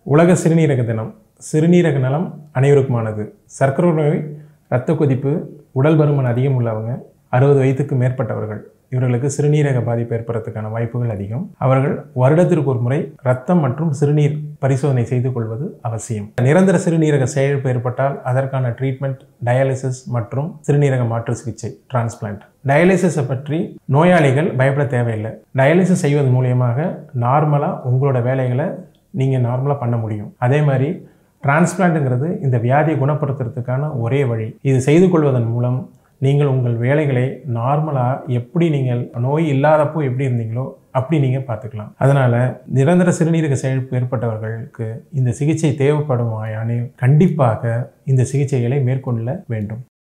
உலக சிறுநீரக தினம் சிறுநீரக நலம் அனைவருக்குமானது சர்க்கரை நோய் இரத்த கொதிப்பு உடல் பருமன் அதிகம் உள்ளவங்க அறுபது வயதுக்கு மேற்பட்டவர்கள் இவர்களுக்கு சிறுநீரக பாதிப்பு ஏற்படுறதுக்கான வாய்ப்புகள் அதிகம் அவர்கள் வருடத்திற்கு ஒரு முறை ரத்தம் மற்றும் சிறுநீர் பரிசோதனை செய்து கொள்வது அவசியம் நிரந்தர சிறுநீரக செயலிழப்பு ஏற்பட்டால் அதற்கான ட்ரீட்மெண்ட் டயாலிசிஸ் மற்றும் சிறுநீரக மாற்று சிகிச்சை டிரான்ஸ்பிளான்ட் டயாலிசிஸை பற்றி நோயாளிகள் பயப்பட தேவையில்லை டயாலிசிஸ் செய்வதன் மூலியமாக நார்மலாக உங்களோட வேலைகளை நீங்கள் நார்மலாக பண்ண முடியும் அதே மாதிரி டிரான்ஸ்பிளான்ட்டுங்கிறது இந்த வியாதியை குணப்படுத்துறதுக்கான ஒரே வழி இது செய்து கொள்வதன் மூலம் நீங்கள் உங்கள் வேலைகளை நார்மலாக எப்படி நீங்கள் நோய் இல்லாதப்போ எப்படி இருந்தீங்களோ அப்படி நீங்கள் பார்த்துக்கலாம் அதனால் நிரந்தர சிறுநீரக செயல்பு ஏற்பட்டவர்களுக்கு இந்த சிகிச்சை தேவைப்படுமாயானே கண்டிப்பாக இந்த சிகிச்சைகளை மேற்கொள்ள வேண்டும்